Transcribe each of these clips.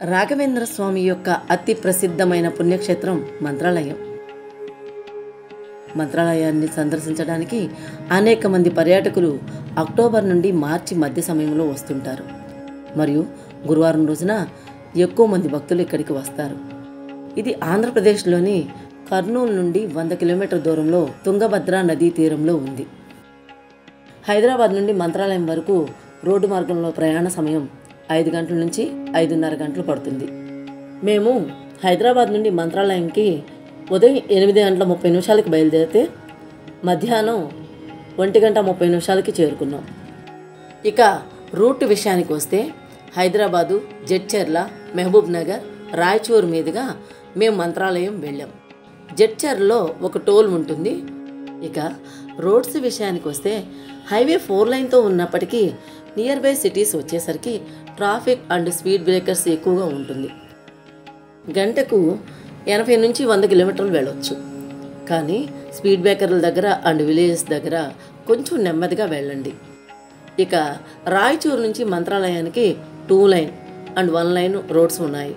రాఘవేంద్ర స్వామి యొక్క అతి ప్రసిద్ధమైన పుణ్యక్షేత్రం మంత్రాలయం మంత్రాలయాన్ని సందర్శించడానికి అనేక మంది పర్యాటకులు అక్టోబర్ నుండి మార్చి మధ్య సమయంలో వస్తుంటారు మరియు గురువారం రోజున ఎక్కువ మంది భక్తులు ఇక్కడికి వస్తారు ఇది ఆంధ్రప్రదేశ్లోని కర్నూలు నుండి వంద కిలోమీటర్ దూరంలో తుంగభద్ర నదీ తీరంలో ఉంది హైదరాబాద్ నుండి మంత్రాలయం వరకు రోడ్డు మార్గంలో ప్రయాణ సమయం ఐదు గంటల నుంచి ఐదున్నర గంటలు పడుతుంది మేము హైదరాబాద్ నుండి మంత్రాలయంకి ఉదయం ఎనిమిది గంటల ముప్పై నిమిషాలకి బయలుదేరితే మధ్యాహ్నం ఒంటి గంట ముప్పై నిమిషాలకి చేరుకున్నాం ఇక రూట్ విషయానికి వస్తే హైదరాబాదు జడ్చర్ల మహబూబ్ నగర్ రాయచూర్ మీదుగా మేము మంత్రాలయం వెళ్ళాం జడ్చర్లో ఒక టోల్ ఉంటుంది ఇక రోడ్స్ విషయానికి వస్తే హైవే ఫోర్ లైన్తో ఉన్నప్పటికీ నియర్ బై సిటీస్ వచ్చేసరికి ట్రాఫిక్ అండ్ స్పీడ్ బ్రేకర్స్ ఎక్కువగా ఉంటుంది గంటకు ఎనభై నుంచి వంద కిలోమీటర్లు వెళ్ళొచ్చు కానీ స్పీడ్ బ్రేకర్ల దగ్గర అండ్ విలేజెస్ దగ్గర కొంచెం నెమ్మదిగా వెళ్ళండి ఇక రాయచూరు నుంచి మంత్రాలయానికి two line and one line roads ఉన్నాయి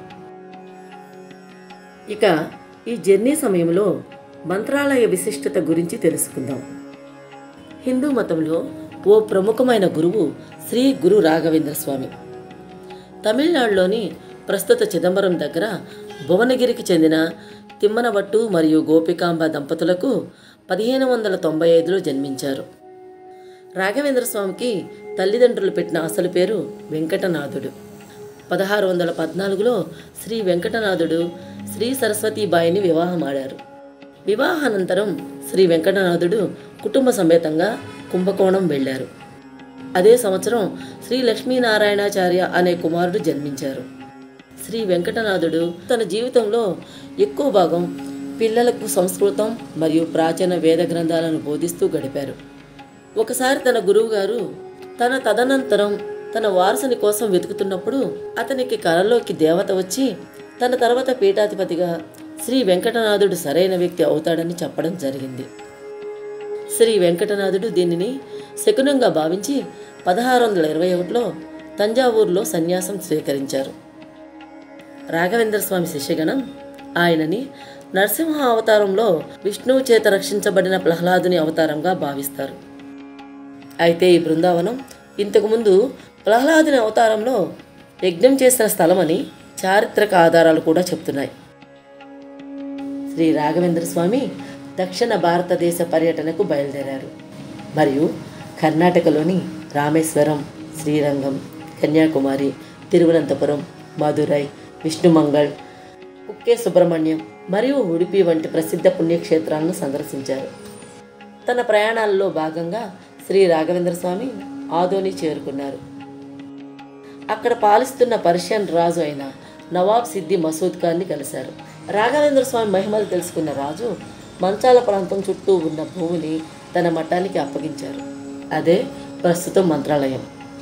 ఇక ఈ జర్నీ సమయంలో మంత్రాలయ విశిష్టత గురించి తెలుసుకుందాం హిందూ మతంలో ఓ ప్రముఖమైన గురువు శ్రీ గురు రాఘవేంద్ర స్వామి తమిళనాడులోని ప్రస్తుత చిదంబరం దగ్గర భువనగిరికి చెందిన తిమ్మనబట్టు మరియు గోపికాంబ దంపతులకు పదిహేను వందల తొంభై ఐదులో జన్మించారు రాఘవేంద్ర స్వామికి తల్లిదండ్రులు పెట్టిన అసలు పేరు వెంకటనాథుడు పదహారు వందల పద్నాలుగులో శ్రీ వెంకటనాథుడు శ్రీ సరస్వతీబాయిని వివాహమాడారు వివాహానంతరం శ్రీ వెంకటనాథుడు కుటుంబ సమేతంగా కుంభకోణం వెళ్ళారు అదే సంవత్సరం శ్రీ లక్ష్మీనారాయణాచార్య అనే కుమారుడు జన్మించారు శ్రీ వెంకటనాథుడు తన జీవితంలో ఎక్కువ భాగం పిల్లలకు సంస్కృతం మరియు ప్రాచీన వేద గ్రంథాలను బోధిస్తూ గడిపారు ఒకసారి తన గురువుగారు తన తదనంతరం తన వారసుని కోసం వెతుకుతున్నప్పుడు అతనికి కలలోకి దేవత వచ్చి తన తర్వాత పీఠాధిపతిగా శ్రీ వెంకటనాథుడు సరైన వ్యక్తి అవుతాడని చెప్పడం జరిగింది శ్రీ వెంకటనాథుడు దీనిని శకునంగా భావించి పదహారు వందల ఇరవై ఒకటిలో తంజావూరులో సన్యాసం స్వీకరించారు రాఘవేంద్ర స్వామి శిష్యగణం ఆయనని నరసింహ అవతారంలో విష్ణువు చేత రక్షించబడిన ప్రహ్లాదుని అవతారంగా భావిస్తారు అయితే ఈ బృందావనం ఇంతకుముందు ప్రహ్లాదుని అవతారంలో యజ్ఞం చేసిన స్థలమని చారిత్రక ఆధారాలు కూడా చెప్తున్నాయి శ్రీ రాఘవేంద్ర స్వామి దక్షిణ భారతదేశ పర్యటనకు బయలుదేరారు మరియు కర్ణాటకలోని రామేశ్వరం శ్రీరంగం కన్యాకుమారి తిరువనంతపురం మదురై విష్ణుమంగళ్ కుక్కే సుబ్రహ్మణ్యం మరియు ఉడిపి వంటి ప్రసిద్ధ పుణ్యక్షేత్రాలను సందర్శించారు తన ప్రయాణాలలో భాగంగా శ్రీ రాఘవేంద్ర స్వామి ఆదోని చేరుకున్నారు అక్కడ పాలిస్తున్న పర్షియన్ రాజు అయిన నవాబ్ సిద్ది మసూద్ ఖాన్ని కలిశారు రాఘవేంద్ర స్వామి మహిమలు తెలుసుకున్న రాజు మంచాల ప్రాంతం చుట్టూ ఉన్న భూమిని తన మఠానికి అప్పగించారు అదే ప్రస్తుతం మంత్రాలయం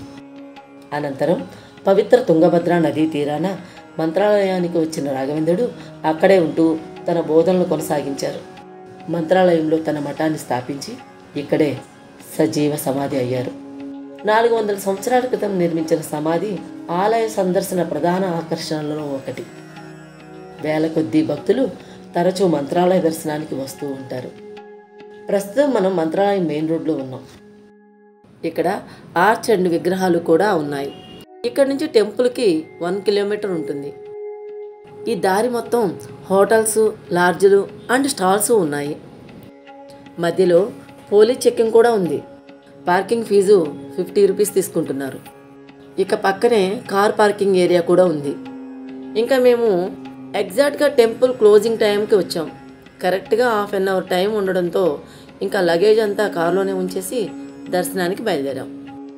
అనంతరం పవిత్ర తుంగభద్ర నదీ తీరాన మంత్రాలయానికి వచ్చిన రాఘవేంద్రుడు అక్కడే ఉంటూ తన బోధనలు కొనసాగించారు మంత్రాలయంలో తన మఠాన్ని స్థాపించి ఇక్కడే సజీవ సమాధి అయ్యారు నాలుగు వందల సంవత్సరాల క్రితం నిర్మించిన సమాధి ఆలయ సందర్శన ప్రధాన ఆకర్షణలలో ఒకటి వేల కొద్దీ భక్తులు తరచూ మంత్రాలయ దర్శనానికి వస్తూ ఉంటారు ప్రస్తుతం మనం మంత్రాలయం మెయిన్ రోడ్లో ఉన్నాం ఇక్కడ ఆర్చ్ అండ్ విగ్రహాలు కూడా ఉన్నాయి ఇక్కడ నుంచి టెంపుల్కి వన్ కిలోమీటర్ ఉంటుంది ఈ దారి మొత్తం హోటల్స్ లాడ్జ్లు అండ్ స్టాల్స్ ఉన్నాయి మధ్యలో పోలీస్ చెక్కింగ్ కూడా ఉంది పార్కింగ్ ఫీజు ఫిఫ్టీ రూపీస్ తీసుకుంటున్నారు ఇక పక్కనే కార్ పార్కింగ్ ఏరియా కూడా ఉంది ఇంకా మేము ఎగ్జాక్ట్గా టెంపుల్ క్లోజింగ్ టైంకి వచ్చాం కరెక్ట్గా హాఫ్ అన్ అవర్ టైం ఉండడంతో ఇంకా లగేజ్ అంతా కారులోనే ఉంచేసి దర్శనానికి బయలుదేరాం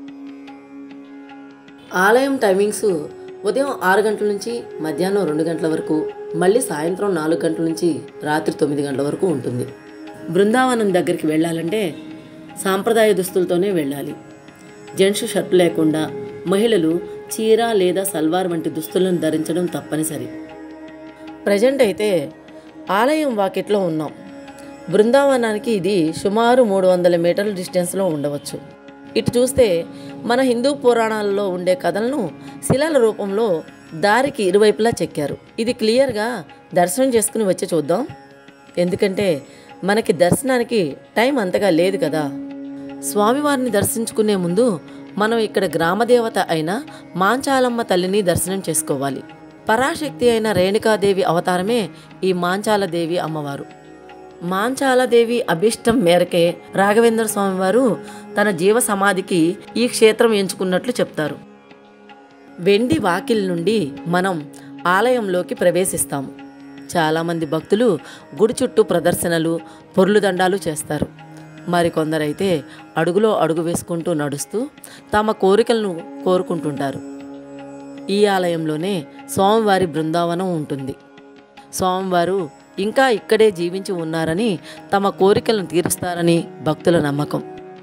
ఆలయం టైమింగ్స్ ఉదయం ఆరు గంటల నుంచి మధ్యాహ్నం రెండు గంటల వరకు మళ్ళీ సాయంత్రం నాలుగు గంటల నుంచి రాత్రి తొమ్మిది గంటల వరకు ఉంటుంది బృందావనం దగ్గరికి వెళ్ళాలంటే సాంప్రదాయ దుస్తులతోనే వెళ్ళాలి జెంట్స్ షర్ట్ లేకుండా మహిళలు చీర లేదా సల్వార్ వంటి దుస్తులను ధరించడం తప్పనిసరి ప్రజెంట్ అయితే ఆలయం వాకిట్లో ఉన్నాం బృందావనానికి ఇది సుమారు మూడు వందల మీటర్ల డిస్టెన్స్లో ఉండవచ్చు ఇటు చూస్తే మన హిందూ పురాణాలలో ఉండే కథలను శిలల రూపంలో దారికి ఇరువైపులా చెక్కారు ఇది క్లియర్గా దర్శనం చేసుకుని వచ్చి చూద్దాం ఎందుకంటే మనకి దర్శనానికి టైం అంతగా లేదు కదా స్వామివారిని దర్శించుకునే ముందు మనం ఇక్కడ గ్రామదేవత అయిన మాంచాలమ్మ తల్లిని దర్శనం చేసుకోవాలి పరాశక్తి అయిన రేణుకాదేవి అవతారమే ఈ మాంచాలదేవి అమ్మవారు మాంచాలదేవి అభిష్టం మేరకే రాఘవేంద్ర స్వామివారు తన జీవ సమాధికి ఈ క్షేత్రం ఎంచుకున్నట్లు చెప్తారు వెండి వాకిల్ నుండి మనం ఆలయంలోకి ప్రవేశిస్తాము చాలామంది భక్తులు గుడి చుట్టూ ప్రదర్శనలు పొర్లు దండాలు చేస్తారు మరికొందరైతే అడుగులో అడుగు వేసుకుంటూ నడుస్తూ తమ కోరికలను కోరుకుంటుంటారు ఈ ఆలయంలోనే స్వామివారి బృందావనం ఉంటుంది స్వామివారు ఇంకా ఇక్కడే జీవించి ఉన్నారని తమ కోరికలను తీరుస్తారని భక్తుల నమ్మకం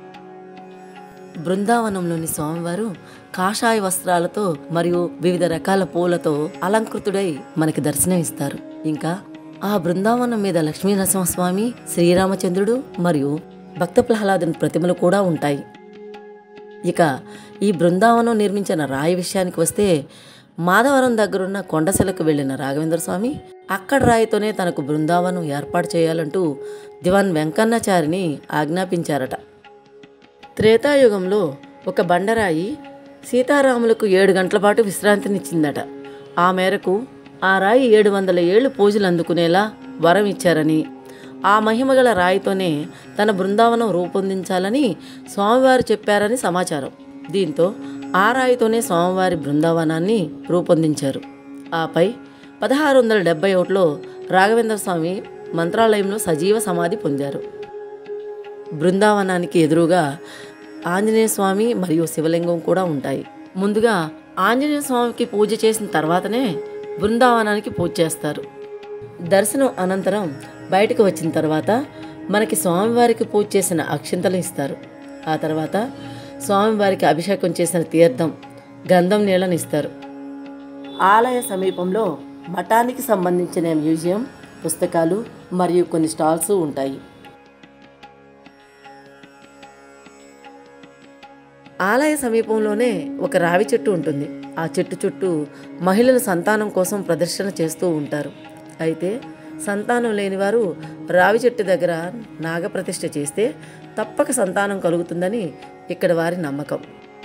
బృందావనంలోని స్వామివారు కాషాయ వస్త్రాలతో మరియు వివిధ రకాల పూలతో అలంకృతుడై మనకి దర్శనం ఇస్తారు ఇంకా ఆ బృందావనం మీద లక్ష్మీ నరసింహస్వామి శ్రీరామచంద్రుడు మరియు భక్త ప్రహ్లాదుని ప్రతిమలు కూడా ఉంటాయి ఇక ఈ బృందావనం నిర్మించిన రాయి విషయానికి వస్తే మాధవరం దగ్గరున్న కొండశిలకు వెళ్ళిన రాఘవేంద్ర స్వామి అక్కడ రాయితోనే తనకు బృందావనం ఏర్పాటు చేయాలంటూ దివాన్ వెంకన్నాచారిని ఆజ్ఞాపించారట త్రేతాయుగంలో ఒక బండరాయి సీతారాములకు ఏడు గంటల పాటు విశ్రాంతినిచ్చిందట ఆ మేరకు ఆ రాయి ఏడు వందల ఏళ్ళు పూజలు అందుకునేలా వరం ఇచ్చారని ఆ మహిమగల రాయితోనే తన బృందావనం రూపొందించాలని స్వామివారు చెప్పారని సమాచారం దీంతో ఆ రాయితోనే స్వామివారి బృందావనాన్ని రూపొందించారు ఆపై పదహారు వందల డెబ్బై ఒకటిలో రాఘవేంద్ర స్వామి మంత్రాలయంలో సజీవ సమాధి పొందారు బృందావనానికి ఎదురుగా ఆంజనేయ స్వామి మరియు శివలింగం కూడా ఉంటాయి ముందుగా ఆంజనేయ స్వామికి పూజ చేసిన తర్వాతనే బృందావనానికి పూజ చేస్తారు దర్శనం అనంతరం బయటకు వచ్చిన తర్వాత మనకి స్వామివారికి పూజ చేసిన అక్షింతలు ఇస్తారు ఆ తర్వాత స్వామివారికి అభిషేకం చేసిన తీర్థం గంధం నీళ్ళని ఇస్తారు ఆలయ సమీపంలో మఠానికి సంబంధించిన మ్యూజియం పుస్తకాలు మరియు కొన్ని స్టాల్స్ ఉంటాయి ఆలయ సమీపంలోనే ఒక రావి చెట్టు ఉంటుంది ఆ చెట్టు చుట్టూ మహిళలు సంతానం కోసం ప్రదర్శన చేస్తూ ఉంటారు అయితే సంతానం లేనివారు రావి చెట్టు దగ్గర నాగప్రతిష్ఠ చేస్తే తప్పక సంతానం కలుగుతుందని ఇక్కడ వారి నమ్మకం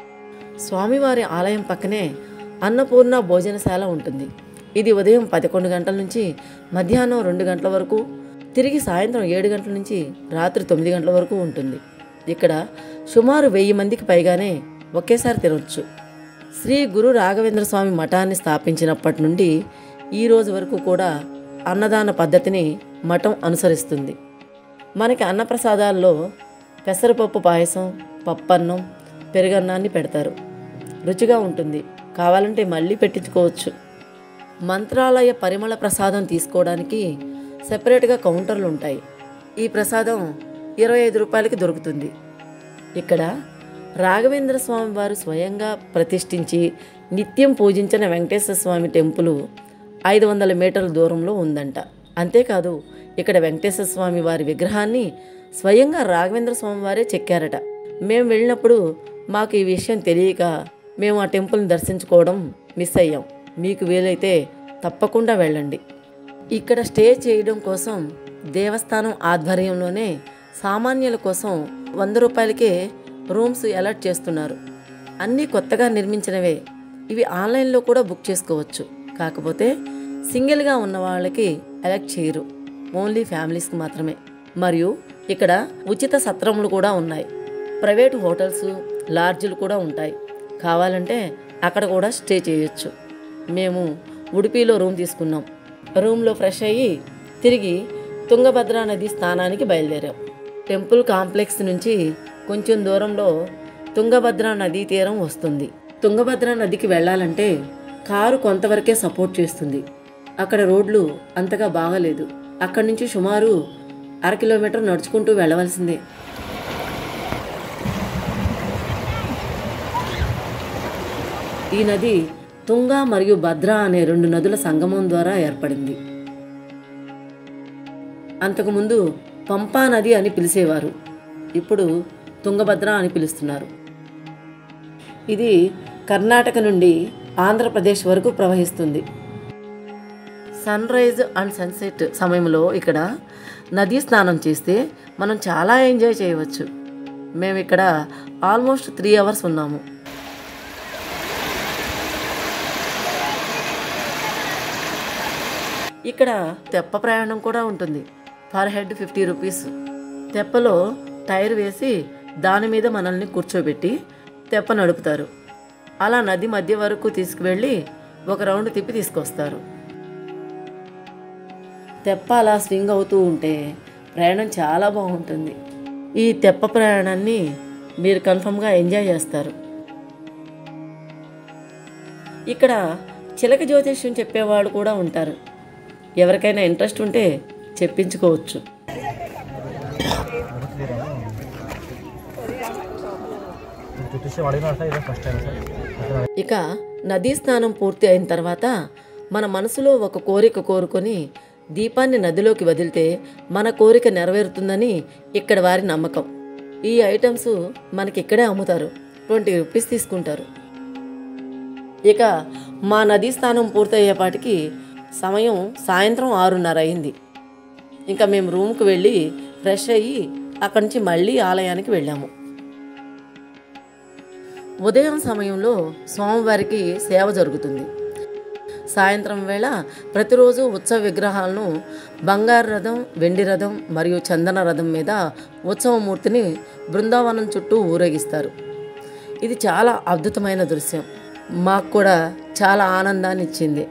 స్వామివారి ఆలయం పక్కనే అన్నపూర్ణ భోజనశాల ఉంటుంది ఇది ఉదయం పదకొండు గంటల నుంచి మధ్యాహ్నం రెండు గంటల వరకు తిరిగి సాయంత్రం ఏడు గంటల నుంచి రాత్రి తొమ్మిది గంటల వరకు ఉంటుంది ఇక్కడ సుమారు వెయ్యి మందికి పైగానే ఒకేసారి తినవచ్చు శ్రీ గురు రాఘవేంద్ర స్వామి మఠాన్ని స్థాపించినప్పటి నుండి ఈ రోజు వరకు కూడా అన్నదాన పద్ధతిని మఠం అనుసరిస్తుంది మనకి అన్నప్రసాదాల్లో పెసరపప్పు పాయసం పప్పన్నం పెరుగన్నాన్ని పెడతారు రుచిగా ఉంటుంది కావాలంటే మళ్ళీ పెట్టించుకోవచ్చు మంత్రాలయ పరిమళ ప్రసాదం తీసుకోవడానికి సెపరేట్గా కౌంటర్లు ఉంటాయి ఈ ప్రసాదం ఇరవై ఐదు రూపాయలకి దొరుకుతుంది ఇక్కడ రాఘవేంద్ర స్వామి వారు స్వయంగా ప్రతిష్ఠించి నిత్యం పూజించిన వెంకటేశ్వర స్వామి టెంపుల్ ఐదు వందల మీటర్ల దూరంలో ఉందంట అంతేకాదు ఇక్కడ వెంకటేశ్వర స్వామి వారి విగ్రహాన్ని స్వయంగా రాఘవేంద్ర స్వామి వారే చెక్కారట మేము వెళ్ళినప్పుడు మాకు ఈ విషయం తెలియక మేము ఆ టెంపుల్ని దర్శించుకోవడం మిస్ అయ్యాం మీకు వీలైతే తప్పకుండా వెళ్ళండి ఇక్కడ స్టే చేయడం కోసం దేవస్థానం ఆధ్వర్యంలోనే సామాన్యుల కోసం వంద రూపాయలకే రూమ్స్ అలాట్ చేస్తున్నారు అన్నీ కొత్తగా నిర్మించినవే ఇవి ఆన్లైన్లో కూడా బుక్ చేసుకోవచ్చు కాకపోతే సింగిల్గా ఉన్న వాళ్ళకి ఎలక్ట్ చేయరు ఓన్లీ ఫ్యామిలీస్కి మాత్రమే మరియు ఇక్కడ ఉచిత సత్రములు కూడా ఉన్నాయి ప్రైవేట్ హోటల్స్ లాడ్జులు కూడా ఉంటాయి కావాలంటే అక్కడ కూడా స్టే చేయొచ్చు మేము ఉడిపిలో రూమ్ తీసుకున్నాం రూమ్లో ఫ్రెష్ అయ్యి తిరిగి తుంగభద్ర నది స్థానానికి బయలుదేరాం టెంపుల్ కాంప్లెక్స్ నుంచి కొంచెం దూరంలో తుంగభద్ర నదీ తీరం వస్తుంది తుంగభద్ర నదికి వెళ్ళాలంటే కారు కొంతవరకే సపోర్ట్ చేస్తుంది అక్కడ రోడ్లు అంతగా బాగలేదు అక్కడి నుంచి సుమారు అర కిలోమీటర్ నడుచుకుంటూ వెళ్ళవలసిందే ఈ నది తుంగ మరియు భద్ర అనే రెండు నదుల సంగమం ద్వారా ఏర్పడింది అంతకుముందు పంపా నది అని పిలిచేవారు ఇప్పుడు తుంగభద్ర అని పిలుస్తున్నారు ఇది కర్ణాటక నుండి ఆంధ్రప్రదేశ్ వరకు ప్రవహిస్తుంది సన్ రైజ్ అండ్ సన్సెట్ సమయంలో ఇక్కడ నదీ స్నానం చేస్తే మనం చాలా ఎంజాయ్ చేయవచ్చు మేము ఇక్కడ ఆల్మోస్ట్ త్రీ అవర్స్ ఉన్నాము ఇక్కడ తెప్ప ప్రయాణం కూడా ఉంటుంది పర్ హెడ్ ఫిఫ్టీ రూపీస్ తెప్పలో టైర్ వేసి దాని మీద మనల్ని కూర్చోబెట్టి తెప్ప నడుపుతారు అలా నది మధ్య వరకు తీసుకువెళ్ళి ఒక రౌండ్ తిప్పి తీసుకొస్తారు తెప్ప అలా స్వింగ్ అవుతూ ఉంటే ప్రయాణం చాలా బాగుంటుంది ఈ తెప్ప ప్రయాణాన్ని మీరు కన్ఫర్మ్గా ఎంజాయ్ చేస్తారు ఇక్కడ చిలక జ్యోతిష్యం చెప్పేవాళ్ళు కూడా ఉంటారు ఎవరికైనా ఇంట్రెస్ట్ ఉంటే చెప్పించుకోవచ్చు జ్యోతిష్యం అడిగినా సార్ ఇదే ఫస్ట్ టైం సార్ ఇక నదీ స్నానం పూర్తి అయిన తర్వాత మన మనసులో ఒక కోరిక కోరుకొని దీపాన్ని నదిలోకి వదిలితే మన కోరిక నెరవేరుతుందని ఇక్కడ వారి నమ్మకం ఈ ఐటమ్స్ మనకి ఇక్కడే అమ్ముతారు ట్వంటీ రూపీస్ తీసుకుంటారు ఇక మా నదీ స్నానం పూర్తయ్యేపాటికి సమయం సాయంత్రం ఆరున్నర అయింది ఇంకా మేము రూమ్కి వెళ్ళి ఫ్రెష్ అయ్యి అక్కడి నుంచి మళ్ళీ ఆలయానికి వెళ్ళాము ఉదయం సమయంలో స్వామివారికి సేవ జరుగుతుంది సాయంత్రం వేళ ప్రతిరోజు ఉత్సవ విగ్రహాలను బంగారు రథం వెండి రథం మరియు చందన రథం మీద ఉత్సవమూర్తిని బృందావనం చుట్టూ ఊరేగిస్తారు ఇది చాలా అద్భుతమైన దృశ్యం మాకు కూడా చాలా ఆనందాన్ని ఇచ్చింది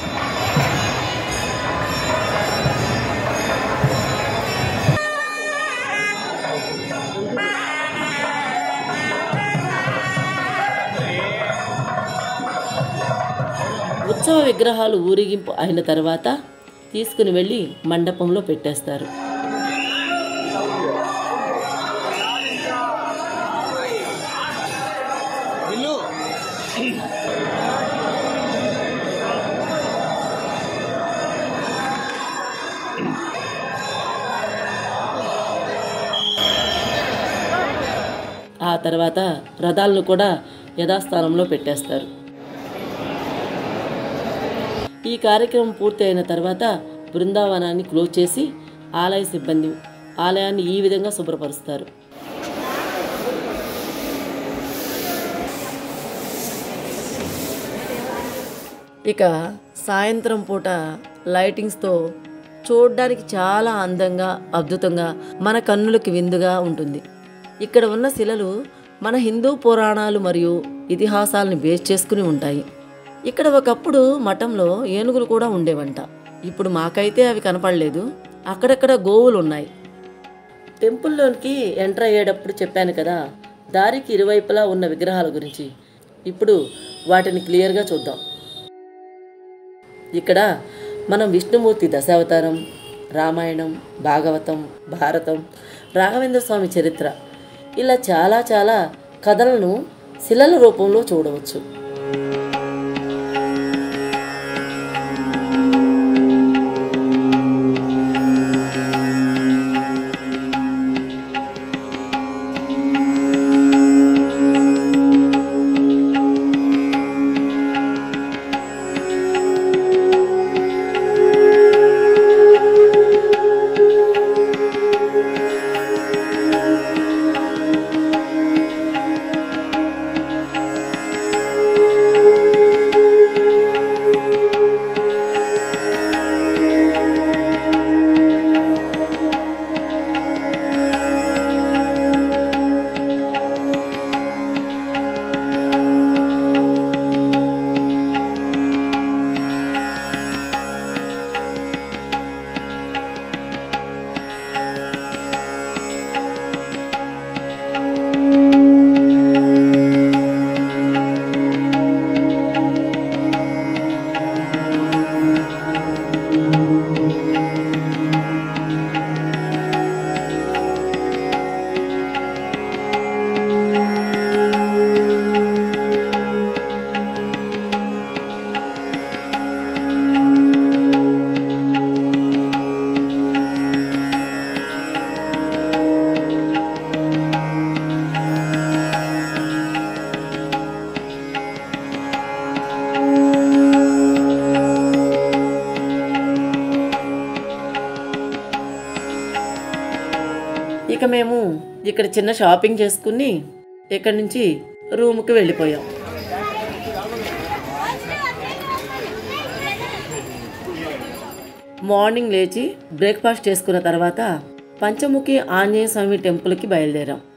ఉత్సవ విగ్రహాలు ఊరేగింపు అయిన తర్వాత తీసుకుని వెళ్ళి మండపంలో పెట్టేస్తారు ఆ తర్వాత రథాలను కూడా యథాస్థానంలో పెట్టేస్తారు ఈ కార్యక్రమం పూర్తి అయిన తర్వాత బృందావనాన్ని క్లోజ్ చేసి ఆలయ సిబ్బంది ఆలయాన్ని ఈ విధంగా శుభ్రపరుస్తారు ఇక సాయంత్రం పూట లైటింగ్స్తో చూడడానికి చాలా అందంగా అద్భుతంగా మన కన్నులకి విందుగా ఉంటుంది ఇక్కడ ఉన్న శిలలు మన హిందూ పురాణాలు మరియు ఇతిహాసాలను బేస్ చేసుకుని ఉంటాయి ఇక్కడ ఒకప్పుడు మఠంలో ఏనుగులు కూడా ఉండేవంట ఇప్పుడు మాకైతే అవి కనపడలేదు అక్కడక్కడ గోవులు ఉన్నాయి టెంపుల్లోనికి ఎంటర్ అయ్యేటప్పుడు చెప్పాను కదా దారికి ఇరువైపులా ఉన్న విగ్రహాల గురించి ఇప్పుడు వాటిని క్లియర్గా చూద్దాం ఇక్కడ మనం విష్ణుమూర్తి దశావతారం రామాయణం భాగవతం భారతం రాఘవేంద్ర స్వామి చరిత్ర ఇలా చాలా చాలా కథలను శిలల రూపంలో చూడవచ్చు ఇక మేము ఇక్కడ చిన్న షాపింగ్ చేసుకుని ఇక్కడి నుంచి రూమ్కి వెళ్ళిపోయాం మార్నింగ్ లేచి బ్రేక్ఫాస్ట్ చేసుకున్న తర్వాత పంచముఖి ఆంజనేయ స్వామి టెంపుల్కి బయలుదేరాం